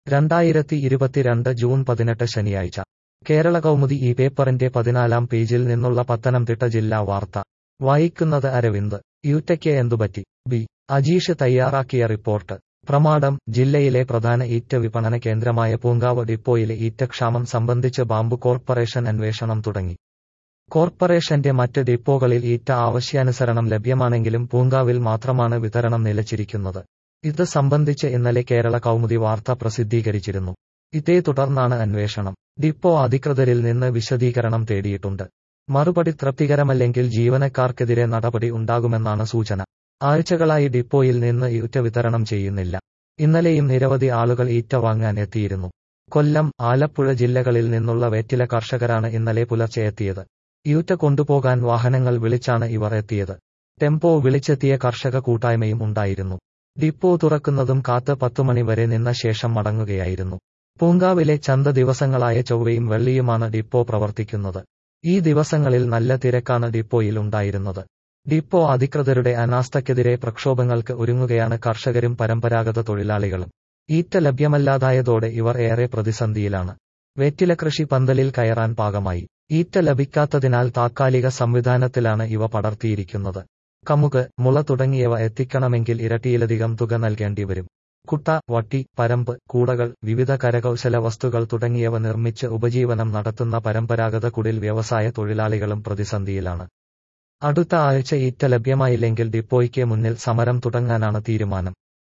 രണ്ടായിരത്തി ഇരുപത്തിരണ്ട് ജൂൺ പതിനെട്ട് ശനിയാഴ്ച കേരള കൗമുദി ഈ പേപ്പറിന്റെ പതിനാലാം പേജിൽ നിന്നുള്ള പത്തനംതിട്ട ജില്ലാ വാർത്ത വായിക്കുന്നത് അരവിന്ദ് യൂറ്റയ്ക്ക് എന്തുപറ്റി ബി അജീഷ് തയ്യാറാക്കിയ റിപ്പോർട്ട് പ്രമാടം ജില്ലയിലെ പ്രധാന ഈറ്റ വിപണന കേന്ദ്രമായ പൂങ്കാവ് ഡിപ്പോയിലെ ഈറ്റക്ഷാമം സംബന്ധിച്ച് ബാമ്പു കോർപ്പറേഷൻ അന്വേഷണം തുടങ്ങി കോർപ്പറേഷന്റെ മറ്റ് ഡിപ്പോകളിൽ ഈറ്റ ആവശ്യാനുസരണം ലഭ്യമാണെങ്കിലും പൂങ്കാവിൽ മാത്രമാണ് വിതരണം നിലച്ചിരിക്കുന്നത് ഇത് സംബന്ധിച്ച് ഇന്നലെ കേരള കൗമുദി വാർത്ത പ്രസിദ്ധീകരിച്ചിരുന്നു ഇതേ തുടർന്നാണ് അന്വേഷണം ഡിപ്പോ അധികൃതരിൽ നിന്ന് വിശദീകരണം തേടിയിട്ടുണ്ട് മറുപടി തൃപ്തികരമല്ലെങ്കിൽ ജീവനക്കാർക്കെതിരെ നടപടി ഉണ്ടാകുമെന്നാണ് സൂചന ആഴ്ചകളായി ഡിപ്പോയിൽ നിന്ന് ഈറ്റ വിതരണം ചെയ്യുന്നില്ല ഇന്നലെയും നിരവധി ആളുകൾ ഈറ്റ വാങ്ങാൻ എത്തിയിരുന്നു കൊല്ലം ആലപ്പുഴ ജില്ലകളിൽ നിന്നുള്ള വെറ്റില കർഷകരാണ് ഇന്നലെ പുലർച്ചെ എത്തിയത് ഈറ്റ കൊണ്ടുപോകാൻ വാഹനങ്ങൾ വിളിച്ചാണ് ഇവർ എത്തിയത് ടെമ്പോ വിളിച്ചെത്തിയ കർഷക കൂട്ടായ്മയും ഉണ്ടായിരുന്നു ഡിപ്പോ തുറക്കുന്നതും കാത്ത് പത്തുമണി വരെ നിന്ന ശേഷം മടങ്ങുകയായിരുന്നു പൂങ്കാവിലെ ചന്ത ദിവസങ്ങളായ ചൊവ്വയും വെള്ളിയുമാണ് ഡിപ്പോ പ്രവർത്തിക്കുന്നത് ഈ ദിവസങ്ങളിൽ നല്ല തിരക്കാണ് ഡിപ്പോയിൽ ഉണ്ടായിരുന്നത് ഡിപ്പോ അധികൃതരുടെ അനാസ്ഥയ്ക്കെതിരെ പ്രക്ഷോഭങ്ങൾക്ക് ഒരുങ്ങുകയാണ് കർഷകരും പരമ്പരാഗത തൊഴിലാളികളും ഈറ്റ ലഭ്യമല്ലാതായതോടെ ഇവർ ഏറെ പ്രതിസന്ധിയിലാണ് വെറ്റില കൃഷി പന്തലിൽ കയറാൻ പാകമായി ഈറ്റ ലഭിക്കാത്തതിനാൽ താത്കാലിക സംവിധാനത്തിലാണ് ഇവ പടർത്തിയിരിക്കുന്നത് കമുക് മുള തുടങ്ങിയവ എത്തിക്കണമെങ്കിൽ ഇരട്ടിയിലധികം തുക നൽകേണ്ടി വരും കുട്ട വട്ടി പരമ്പ് കൂടകൾ വിവിധ കരകൗശല വസ്തുക്കൾ തുടങ്ങിയവ നിർമ്മിച്ച് ഉപജീവനം നടത്തുന്ന പരമ്പരാഗത കുടിൽ വ്യവസായ തൊഴിലാളികളും പ്രതിസന്ധിയിലാണ് അടുത്ത ആഴ്ച ഈറ്റ ലഭ്യമായില്ലെങ്കിൽ ഡിപ്പോയ്ക്ക് മുന്നിൽ സമരം തുടങ്ങാനാണ് തീരുമാനം